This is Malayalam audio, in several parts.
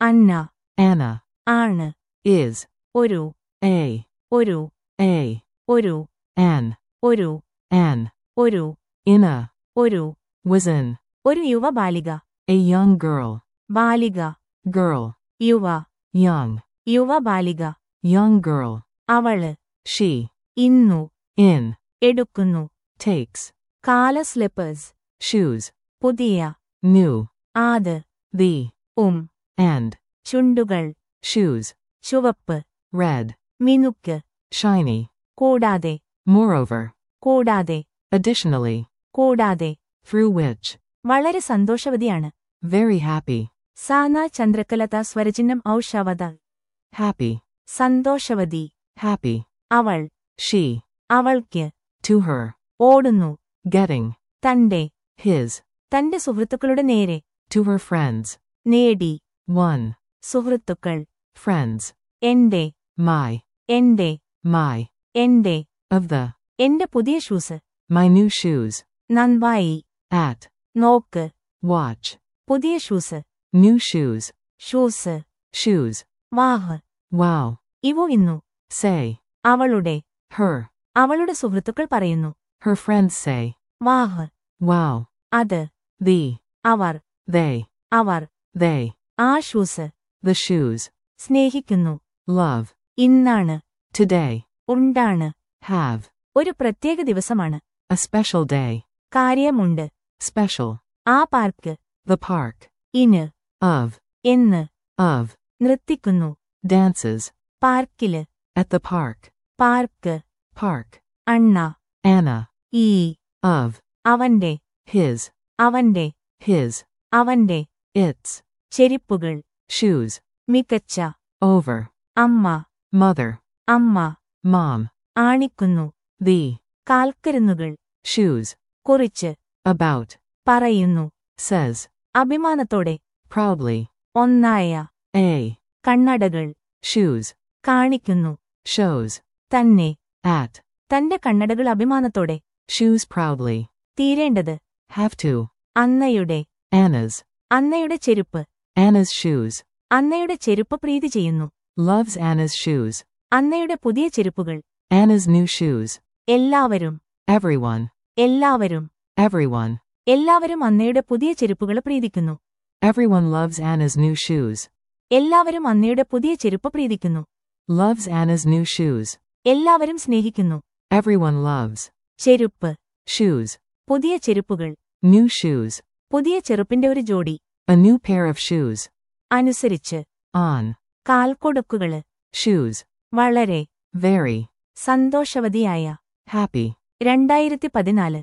അന്ന Anna, ആണ് is, ഒരു a, ഒരു a, ഒരു an, ഒരു an, ഒരു in a, ഒരു was in, ഒരു യുവ ബാലിക a young girl, ബാലിക girl, യുവ young, യുവ ബാലിക young girl, അവള് she, ഇന്നു in, എടുക്കുന്നു takes, കാല സ്ലിപ്പേഴ്സ് shoes, പുതിയ new, ആത് the, ഉം and, ചുണ്ടുകൾ shoes, ചുവപ്പ് red, മിനുക്ക് shiny, കൂടാതെ moreover, കൂടാതെ additionally, കൂടാതെ through which, വളരെ സന്തോഷവതിയാണ് very happy, സാന ചന്ദ്രകലത സ്വരചിഹ്നം ഔഷവത happy, സന്തോഷവതി happy, അവൾ she, അവൾക്ക് to her, ഓടുന്നു getting, തന്റെ his, തന്റെ സുഹൃത്തുക്കളുടെ നേരെ to her friends, നേടി one, സുഹൃത്തുക്കൾ friends, എന്റെ my, എന്റെ my, എന്റെ of the, എന്റെ പുതിയ ഷൂസ് my new shoes, നന്നായി at, നോക്ക് watch, പുതിയ shoes new shoes, shoes shoes, വാഹ് wow, ഇവോ ഇന്നു say, അവളുടെ her, അവളുടെ സുഹൃത്തുക്കൾ പറയുന്നു her friends say, വാഹ് wow, അത് the, അവർ they, അവർ they, ആ ഷൂസ് the shoes, സ്നേഹിക്കുന്നു love, ഇന്നാണ് today, ഉണ്ടാണ് have, ഒരു പ്രത്യേക ദിവസമാണ് a special day, കാര്യമുണ്ട് special, ആ പാർക്ക് the park, ഇന് of, എന്ന് of, നൃത്തിക്കുന്നു dances, പാർക്കില് at the park, park park, Anna Anna, ഈ of, അവന്റെ his, അവന്റെ his, അവന്റെ its, ചെരിപ്പുകൾ shoes, മികച്ച over, അമ്മ mother, അമ്മ mom, ആണിക്കുന്നു the, കാൽക്കരുന്നുകൾ shoes, കുറിച്ച് about, പറയുന്നു says, അഭിമാനത്തോടെ proudly, ഒന്നായ a, കണ്ണടകൾ shoes, കാണിക്കുന്നു shows, തന്നെ at, തന്റെ കണ്ണടകൾ അഭിമാനത്തോടെ shoes proudly, തീരേണ്ടത് have to, അന്നയുടെ Anna's, അന്നയുടെ ചെരുപ്പ് Anna's shoes, അന്നയുടെ ചെരുപ്പ് പ്രീതി ചെയ്യുന്നു loves Anna's shoes, അന്നയുടെ പുതിയ ചെരുപ്പുകൾ Anna's new shoes, എല്ലാവരും everyone, എല്ലാവരും everyone, എല്ലാവരും അന്നയുടെ പുതിയ ചെരുപ്പുകൾ പ്രീതിക്കുന്നു everyone loves Anna's new shoes, എല്ലാവരും അന്നയുടെ പുതിയ ചെരുപ്പ് പ്രീതിക്കുന്നു loves Anna's new shoes, എല്ലാവരും സ്നേഹിക്കുന്നു everyone loves, ചെരുപ്പ് shoes, പുതിയ ചെരുപ്പുകൾ new shoes, പുതിയ ചെറുപ്പിന്റെ ഒരു ജോഡി a new pair of shoes, അനുസരിച്ച് on, കാൽക്കൊടുക്കുകള് shoes, വളരെ very, സന്തോഷവതിയായ happy, രണ്ടായിരത്തി പതിനാല്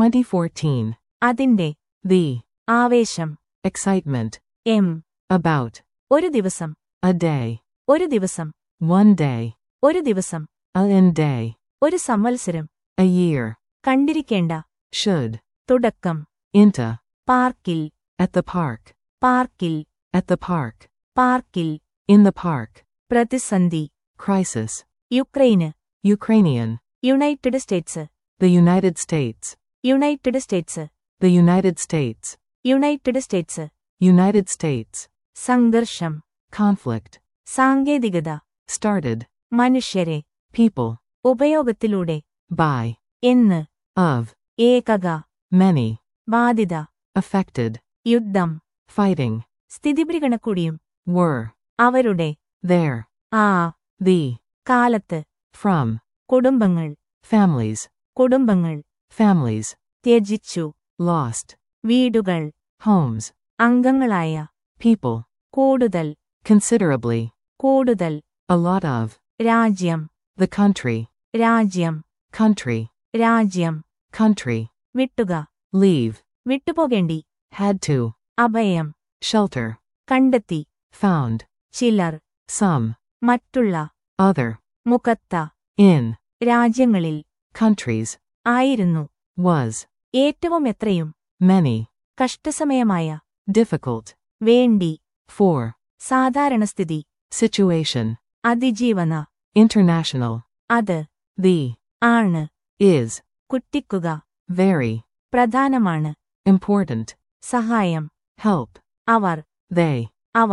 2014, അതിന്റെ the, ആവേശം excitement, എം about, ഒരു ദിവസം a day, ഒരു ദിവസം one day, ഒരു ദിവസം a in day, ഒരു സംവത്സരം a year, കണ്ടിരിക്കേണ്ട should, തുടക്കം into, പാർക്കിൽ at the park, പാർക്കിൽ at the park, പാർക്കിൽ in the park, പ്രതിസന്ധി crisis, യുക്രൈന് Ukrainian, United States the United States, United States the United States, United States United States, സംഘർഷം conflict, സാങ്കേതികത started, മനുഷ്യരെ people, ഉപയോഗത്തിലൂടെ by, എന്ന് of, ഏകക many, ബാധിത affected, യുദ്ധം fighting, സ്ഥിതിപരിഗണക്കൂടിയും were, അവരുടെ there, ആ the, കാലത്ത് from, കുടുംബങ്ങൾ families, കുടുംബങ്ങൾ families, ത്യജിച്ചു lost, വീടുകൾ homes, അംഗങ്ങളായ people, കൂടുതൽ considerably, കൂടുതൽ a lot of, രാജ്യം the country, രാജ്യം country, രാജ്യം country, വിട്ടുക leave, വിട്ടുപോകേണ്ടി had to, അഭയം shelter, കണ്ടെത്തി found, ചിലർ some, മറ്റുള്ള other, മുഖത്ത in, രാജ്യങ്ങളിൽ countries, ആയിരുന്നു was, ഏറ്റവും എത്രയും many, കഷ്ടസമയമായ difficult, വേണ്ടി for, സാധാരണസ്ഥിതി situation, അതിജീവന international, അത് the, ആണ് is, കുട്ടിക്കുക very, പ്രധാനമാണ് important, സഹായം help, അവർ they, അവർ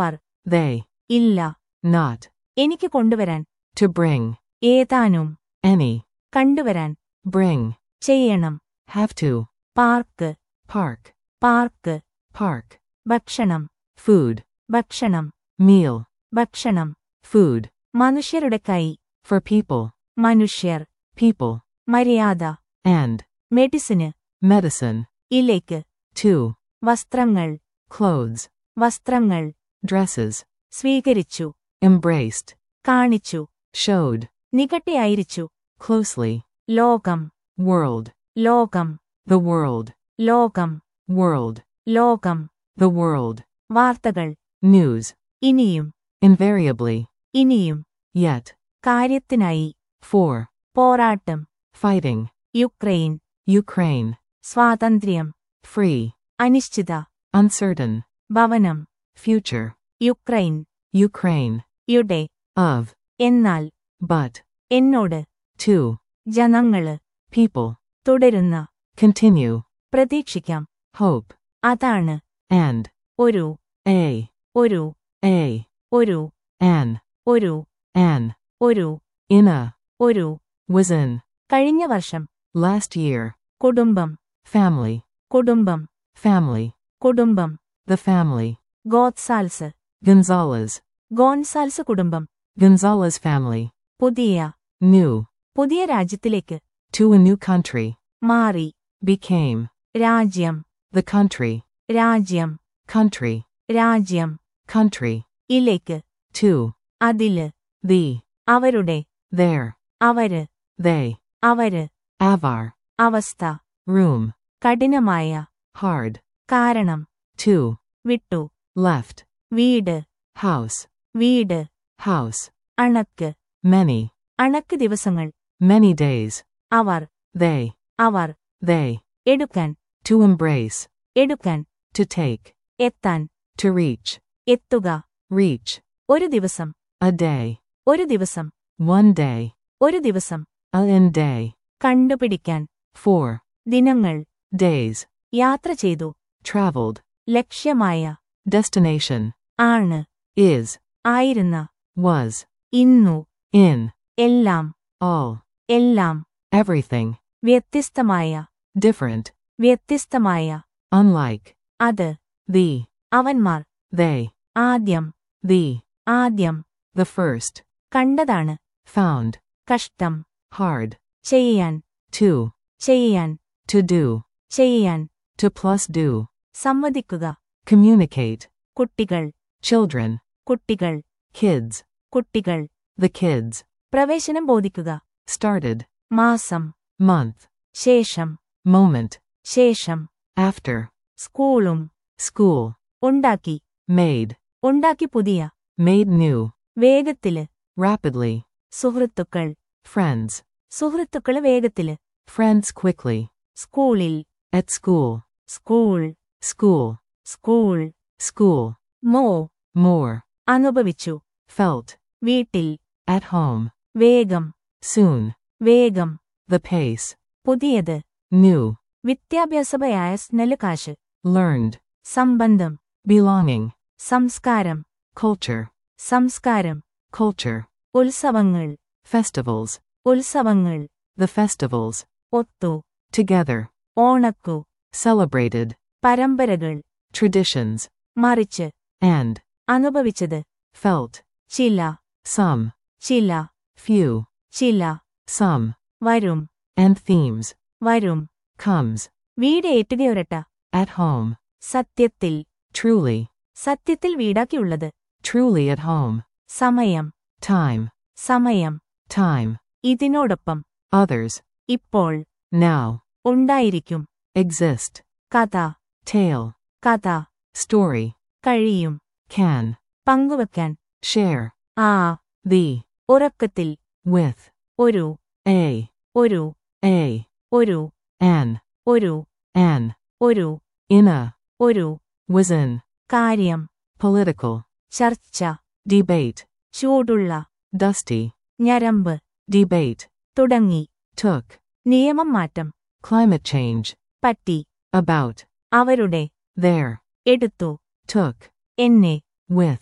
they, ഇല്ല not, എനിക്ക് കൊണ്ടുവരാൻ to bring, ഏതാനും any, കണ്ടുവരാൻ bring, ചെയ്യണം have to, park park, park park, ഭക്ഷണം food, ഭക്ഷണം meal, ഭക്ഷണം food, മനുഷ്യരുടെ കൈ for people, മനുഷ്യർ people, മര്യാദ and, മെഡിസിന് medicine, ഇലേക്ക് to, വസ്ത്രങ്ങൾ clothes, വസ്ത്രങ്ങൾ dresses, സ്വീകരിച്ചു embraced, കാണിച്ചു showed, നികട്ടിയായിരിച്ചു closely, ലോകം world, ലോകം the world, ലോകം world, ലോകം the world, വാർത്തകൾ news, ഇനിയും invariably, ഇനിയും yet, കാര്യത്തിനായി for, പോരാട്ടം fighting, യുക്രൈൻ Ukraine, സ്വാതന്ത്ര്യം free, അനിശ്ചിത uncertain, ഭവനം future, യുക്രൈൻ Ukraine, യുടെ of, എന്നാൽ but, എന്നോട് to, ജനങ്ങള് people, തുടരുന്ന continue, പ്രതീക്ഷിക്കാം hope, അതാണ് and, ഒരു a, ഒരു a, ഒരു an, ഒരു an, ഒരു in a, ഒരു was in, കഴിഞ്ഞ വർഷം last year, കുടുംബം family, കുടുംബം family, കുടുംബം the family, ഗോത്സാൽസ് Gonzalez, ഗോൺസാൽസ് കുടുംബം Gonzalez family, പുതിയ new, പുതിയ രാജ്യത്തിലേക്ക് to a new country, മാറി became, രാജ്യം the country, രാജ്യം country, രാജ്യം country, ഇലേക്ക് to, അതില് the, അവരുടെ there, അവര് they, അവര് avar, അവസ്ഥ room, കഠിനമായ hard, കാരണം to, വിട്ടു left, വീട് house, വീട് house, അണക്ക് many, അണക്ക് ദിവസങ്ങൾ many days, അവർ they, അവർ they, എടുക്കാൻ to embrace, എടുക്കാൻ to take, എത്താൻ to reach, എത്തുക reach, ഒരു ദിവസം a day, ഒരു ദിവസം one day, ഒരു ദിവസം a in day, കണ്ടുപിടിക്കാൻ four, ദിനങ്ങൾ days, യാത്ര ചെയ്തു traveled, ലക്ഷ്യമായ destination, ആണ് is, ആയിരുന്ന was, ഇന്നു in, എല്ലാം all, എല്ലാം everything, വ്യത്യസ്തമായ different, വ്യത്യസ്തമായ unlike, അത് the, അവന്മാർ they, ആദ്യം the, ആദ്യം the first, കണ്ടതാണ് found, കഷ്ടം hard, ചെയ്യാൻ to, ചെയ്യാൻ to do, ചെയ്യാൻ to plus do, സമ്മതിക്കുക communicate, കുട്ടികൾ children, കുട്ടികൾ kids, കുട്ടികൾ the kids, പ്രവേശനം ബോധിക്കുക started, മാസം month, ശേഷം moment, ശേഷം after, സ്കൂളും school, ഉണ്ടാക്കി made, ഉണ്ടാക്കി പുതിയ made new, വേഗത്തില് rapidly, സുഹൃത്തുക്കൾ friends, സുഹൃത്തുക്കള് വേഗത്തില് friends quickly, സ്കൂളിൽ at school, school school, school school, മോ more, അനുഭവിച്ചു felt, വീട്ടിൽ at home, വേഗം soon, വേഗം the pace, പുതിയത് new, വിദ്യാഭ്യാസപയായ സ്നല് കാശ് learned, സംബന്ധം belonging, സംസ്കാരം culture, സംസ്കാരം culture, ഉത്സവങ്ങൾ festivals, ഉത്സവങ്ങൾ the festivals, ഒത്തു together, ഓണക്കു celebrated, പരമ്പരകൾ traditions, മറിച്ച് and, അനുഭവിച്ചത് felt, ചില some, ചില few, ചില some, വരും and themes, വരും comes, വീട് ഏറ്റുകയൊരട്ട at home, സത്യത്തിൽ truly, സത്യത്തിൽ വീടാക്കിയുള്ളത് truly at home, സമയം time, സമയം time, ഇതിനോടൊപ്പം others, ഇപ്പോൾ now, ഉണ്ടായിരിക്കും exist, കഥ tale, കഥ story, കഴിയും can, പങ്കുവെക്കാൻ share, ആ the, ഉറക്കത്തിൽ with, ഒരു a, ഒരു a, ഒരു an, ഒരു an, ഒരു in a, ഒരു was in, കാര്യം political, ചർച്ച debate, ചൂടുള്ള dusty, ഞരമ്പ് debate, തുടങ്ങി took, നിയമം മാറ്റം climate change, പറ്റി about, അവരുടെ there, എടുത്തു took, എന്നെ with,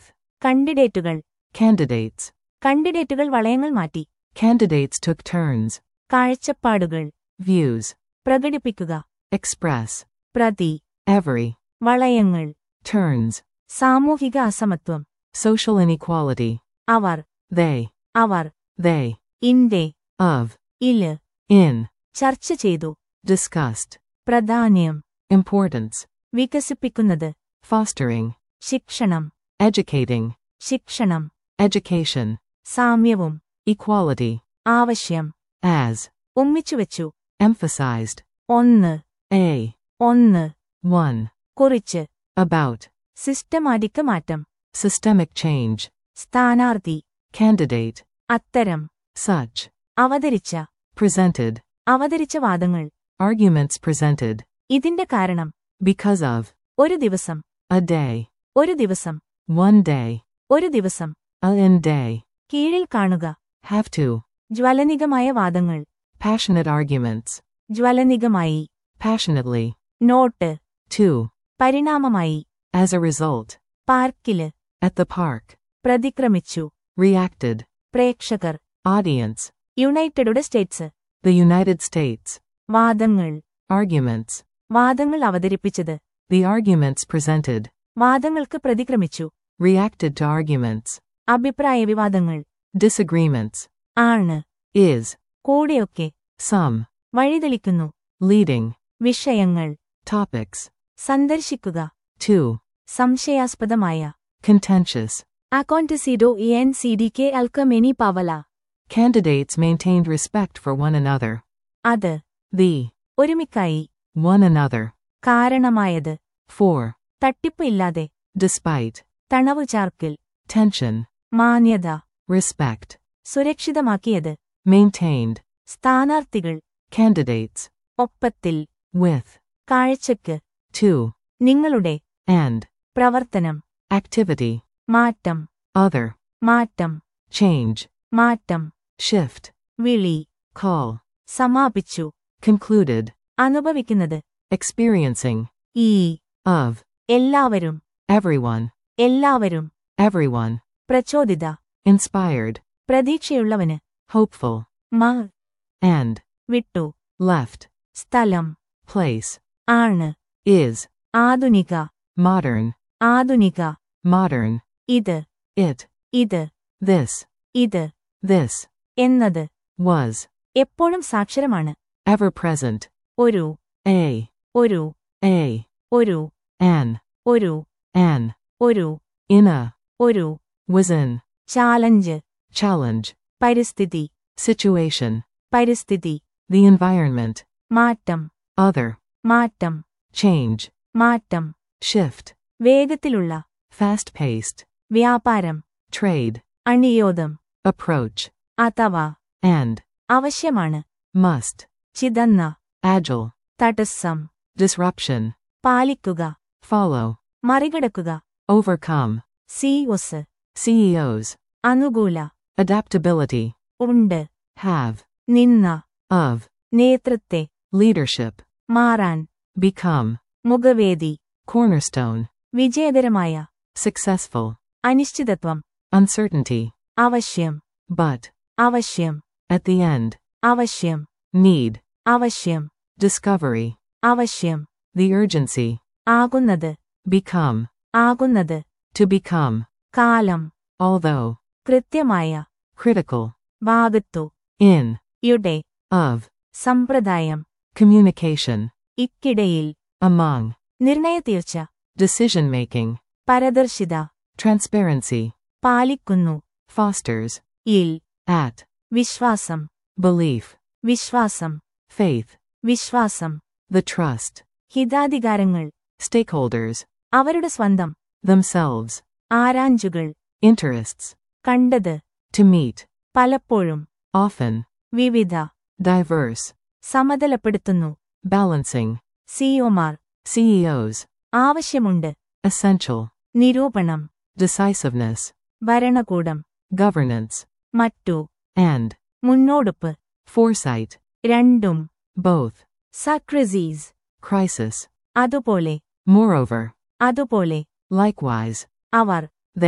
കണ്ടിഡേറ്റുകൾ Candidates. കണ്ടിഡേറ്റുകൾ വളയങ്ങൾ മാറ്റി Candidates took turns. കാഴ്ചപ്പാടുകൾ Views. പ്രകടിപ്പിക്കുക Express. പ്രതി Every. വളയങ്ങൾ Turns. സാമൂഹിക അസമത്വം Social inequality. Our They. അവർ They. ഇന്റെ Of. ഇല് In. ചർച്ച ചെയ്തു Discussed. പ്രാധാന്യം Importance. വികസിപ്പിക്കുന്നത് Fostering. ശിക്ഷണം Educating. ശിക്ഷണം Education. സാമ്യവും Equality. ആവശ്യം As. ഒന്നിച്ചുവെച്ചു Emphasized. ഒന്ന് A. ഒന്ന് One. കുറിച്ച് About. സിസ്റ്റമാറ്റിക് മാറ്റം Systemic change. സ്ഥാനാർത്ഥി Candidate. അത്തരം Such. അവതരിച്ച Presented. അവതരിച്ച വാദങ്ങൾ Arguments presented. ഇതിന്റെ കാരണം Because of. ഒരു ദിവസം A day. ഒരു ദിവസം One day. ഒരു ദിവസം A in day. കീഴിൽ കാണുക Have to. ജ്വലനികമായ വാദങ്ങൾ Passionate arguments. ജ്വലനികമായി Passionately. Note Two. പരിണാമമായി As a result. പാർക്കില് At the park. പ്രതിക്രമിച്ചു Reacted. പ്രേക്ഷകർ Audience. United States The United States. വാദങ്ങൾ Arguments. വാദങ്ങൾ അവതരിപ്പിച്ചത് The arguments presented. വാദങ്ങൾക്ക് പ്രതിക്രമിച്ചു Reacted to arguments. അഭിപ്രായ വിവാദങ്ങൾ Disagreements. ആണ് Is. കൂടെയൊക്കെ Some. വഴിതെളിക്കുന്നു Leading. വിഷയങ്ങൾ Topics. സന്ദർശിക്കുക Two. സംശയാസ്പദമായ Contentious. അക്കോntesido എൻ സി ഡി കെ അൽക്കമെനി പവല Candidates maintained respect for one another. അത് The. ഒരുമിക്കായി One another. കാരണമായത് For. തട്ടിപ്പ് ഇല്ലാതെ Despite. തണവു ചാർക്കിൽ Tension. മാന്യത Respect. സുരക്ഷിതമാക്കിയത് Maintained. സ്ഥാനാർത്ഥികൾ Candidates. ഒപ്പത്തിൽ With. കാഴ്ചയ്ക്ക് To. നിങ്ങളുടെ And. പ്രവർത്തനം Activity. മാറ്റം Other. മാറ്റം Change. മാറ്റം Shift. വിളി Call. സമാപിച്ചു Concluded. അനുഭവിക്കുന്നത് Experiencing. ഈ Of. എല്ലാവരും Everyone. എല്ലാവരും Everyone. പ്രചോദിത Inspired. പ്രതീക്ഷയുള്ളവന് Hopeful. മ And. വിട്ടു Left. സ്ഥലം Place. ആണ് Is. ആധുനിക Modern. ആധുനിക Modern. ഇത് It. ഇത് This. ഇത് This. എന്നത് Was. എപ്പോഴും സാക്ഷരമാണ് Ever present. ഒരു A. ഒരു A. ഒരു An. ഒരു An. ഒരു In a. ഒരു Was in. Challenge Challenge. പരിസ്ഥിതി Situation. പരിസ്ഥിതി The environment. മാറ്റം Other. മാറ്റം Change. മാറ്റം Shift. വേഗത്തിലുള്ള Fast paced. വ്യാപാരം Trade. അണിയോദം Approach. അഥവാ And. ആവശ്യമാണ് Must. ചിതന്ന Agile. തടസ്സം Disruption. പാലിക്കുക Follow. മറികടക്കുക Overcome. CEOs CEOs. അനുകൂല Adaptability. ഉണ്ട് Have. നിന്ന Of. നേതൃത്വത്തെ Leadership. മാറാൻ Become. മുഖവേദി Cornerstone. വിജയകരമായ Successful. അനിശ്ചിതത്വം Uncertainty. അവശ്യം But. അവശ്യം At the end. അവശ്യം Need. അവശ്യം Discovery. അവശ്യം The urgency. ആകുന്നത് Become. ആകുന്നത് To become. കാലം Although. കൃത്യമായ Critical. ഭാഗത്തു In. യുടെ Of. സമ്പ്രദായം Communication. ഇക്കിടയിൽ Among. നിർണയതീർച്ച Decision making. പരദർശിത Transparency. പാലിക്കുന്നു Fosters. ഇൽ At. വിശ്വാസം Belief. വിശ്വാസം Faith. വിശ്വാസം The trust. ഹിതാധികാരങ്ങൾ Stakeholders. അവരുടെ സ്വന്തം Themselves. ആരാഞ്ചുകൾ Interests. കണ്ടത് To meet. പലപ്പോഴും Often. വിവിധ Diverse. സമതലപ്പെടുത്തുന്നു Balancing. സിഒമാർ CEOs. ആവശ്യമുണ്ട് Essential. നിരൂപണം Decisiveness. ഭരണകൂടം Governance. മറ്റു And. മുന്നോടുപ്പ് Foresight. രണ്ടും Both. സക്രസീസ് Crisis. അതുപോലെ Moreover. അതുപോലെ Likewise. Our They.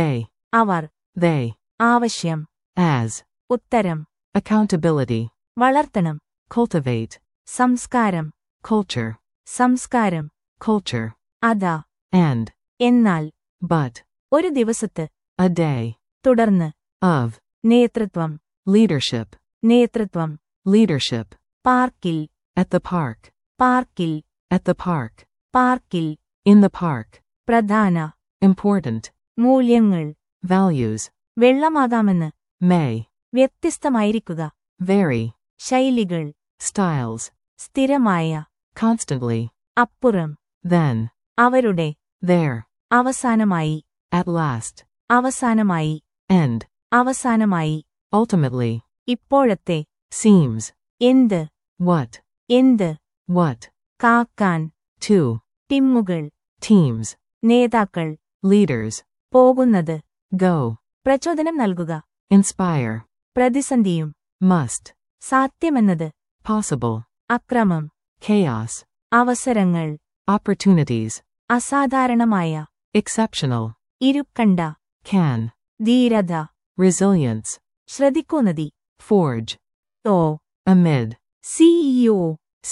അവർ they, ആവശ്യം as, ഉത്തരം accountability, വളർത്തണം cultivate, സംസ്കാരം culture, സംസ്കാരം culture, അതാ and, എന്നാൽ but, ഒരു ദിവസത്ത് a day, തുടർന്ന് of, നേതൃത്വം leadership, നേതൃത്വം leadership, പാർക്കിൽ at the park, പാർക്കിൽ at the park, പാർക്കിൽ in the park, പ്രധാന important, മൂല്യങ്ങൾ values, വെള്ളമാകാമെന്ന് may, വ്യത്യസ്തമായിരിക്കുക vary, ശൈലികൾ styles, സ്ഥിരമായ constantly, അപ്പുറം then, അവരുടെ there, അവസാനമായി at last, അവസാനമായി end, അവസാനമായി ultimately, ഇപ്പോഴത്തെ seems, എന്ത് what, എന്ത് what, കാക്കാൻ to, ടിമ്മുകൾ teams, നേതാക്കൾ leaders, പോകുന്നത് go, പ്രചോദനം നൽകുക inspire, പ്രതിസന്ധിയും must, സാധ്യമെന്നത് possible, അക്രമം chaos, അവസരങ്ങൾ opportunities, അസാധാരണമായ exceptional, ഇരുക്കണ്ട can, ധീരത resilience, ശ്രദ്ധിക്കുന്നതി forge, ഓ amid, സിഇഒ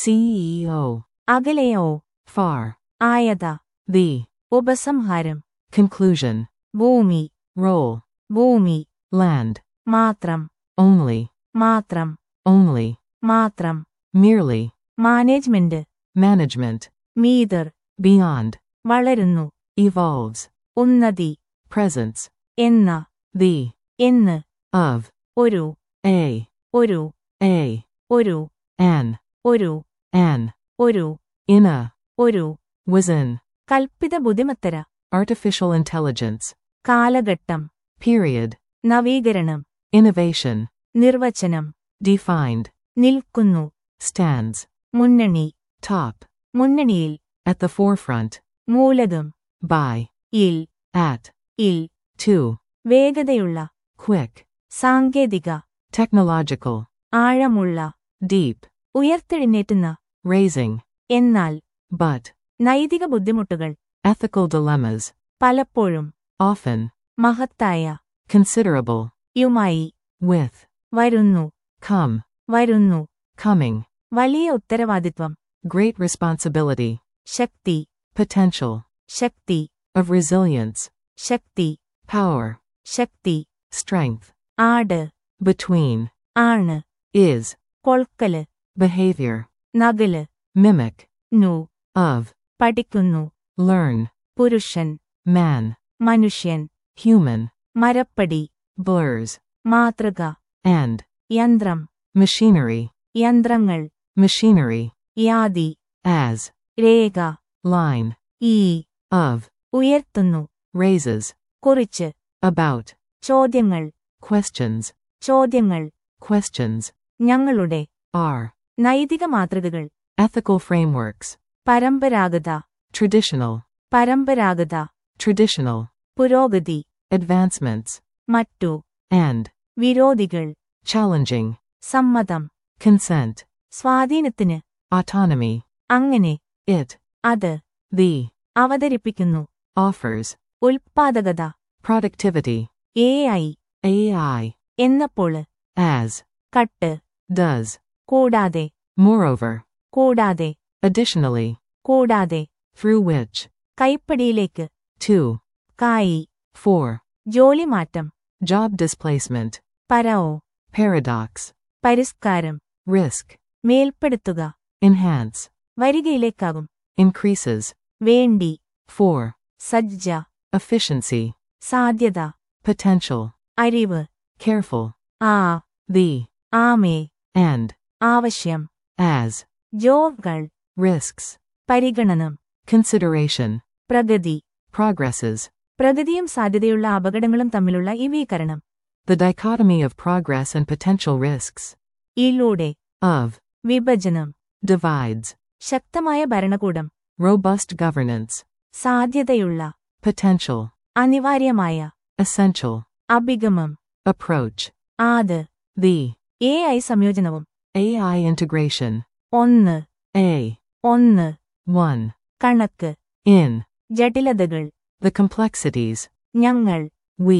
CEO, അകലെയോ far, ആയത the, ഉപസംഹാരം conclusion, ഭൂമി role, ഭൂമി land, മാത്രം only, മാത്രം only, മാത്രം merely, മാനേജ്മെന്റ് management, മീതർ beyond, വളരുന്നു evolves, ഉന്നതി presence, എന്ന the, എന്ന് of, ഒരു a, ഒരു a, ഒരു an, ഒരു an, ഒരു in a, ഒരു was in, കൽപ്പിത ബുദ്ധിമത്തര artificial intelligence, കാലഘട്ടം period, നവീകരണം innovation, നിർവചനം defined, നിൽക്കുന്നു stands, മുന്നണി top, മുന്നണിയിൽ at the forefront, മൂലകം by, ഇൽ at, ഇൽ to, വേഗതയുള്ള quick, സാങ്കേതിക technological, ആഴമുള്ള deep, ഉയർത്തെഴുന്നേറ്റുന്ന raising, എന്നാൽ but, നൈതിക ബുദ്ധിമുട്ടുകൾ ethical dilemmas, പലപ്പോഴും often, മഹത്തായ considerable, യുമായി with, വരുന്നു come, വരുന്നു coming, വലിയ ഉത്തരവാദിത്വം great responsibility, Shakti potential, Shakti of resilience, Shakti power, Shakti strength, ആട് between, ആണ് is, കൊൾക്കല് behavior, നകല് mimic, നു of, പഠിക്കുന്നു learn, പുരുഷൻ man, മനുഷ്യൻ human, മരപ്പടി blurs, മാതൃക and, യന്ത്രം machinery, യന്ത്രങ്ങൾ machinery, യാതി as, രേഖ line, ഈ of, ഉയർത്തുന്നു raises, കുറിച്ച് about, ചോദ്യങ്ങൾ questions, ചോദ്യങ്ങൾ questions, ഞങ്ങളുടെ are, നൈതിക മാതൃകകൾ ethical frameworks, പരമ്പരാഗത traditional, പരമ്പരാഗത traditional, പുരോഗതി advancements, മറ്റു and, വിരോധികൾ challenging, സമ്മതം consent, സ്വാധീനത്തിന് autonomy, അങ്ങനെ it, അത് the, അവതരിപ്പിക്കുന്നു offers, ഉൽപാദകത productivity, എ ഐ AI, എന്നപ്പോൾ as, കട്ട് does, കൂടാതെ moreover, കൂടാതെ additionally, കൂടാതെ through which, കൈപ്പടിയിലേക്ക് to, കായി for, ജോലി മാറ്റം job displacement, പരോ paradox, പരിഷ്കാരം risk, മേൽപ്പെടുത്തുക enhance, വരികയിലേക്കാകും increases, വേണ്ടി for, സജ്ജ efficiency, സാധ്യത potential, അരിവ് careful, ആ the, ആമേ and, ആവശ്യം as, ജോകൾ risks, പരിഗണനം consideration, Pragati progresses, പ്രഗതിയും സാധ്യതയുള്ള അപകടങ്ങളും തമ്മിലുള്ള ഇവീകരണം the dichotomy of progress and potential risks, ഇതിലൂടെ of, വിഭജനം divides, ശക്തമായ ഭരണകൂടം robust governance, സാധ്യതയുള്ള potential, അനിവാര്യമായ essential, അഭിഗമം approach, ആത് the, എ ഐ സംയോജനവും AI integration, ഒന്ന് a, ഒന്ന് one, കണക്ക് in, ജടിലതകൾ the complexities, ഞങ്ങൾ we,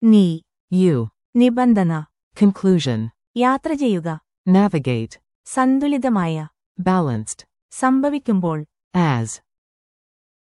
നീ You. നിബന്ധന Conclusion. യാത്ര ചെയ്യുക Navigate. സന്തുലിതമായ Balanced. സംഭവിക്കുമ്പോൾ As.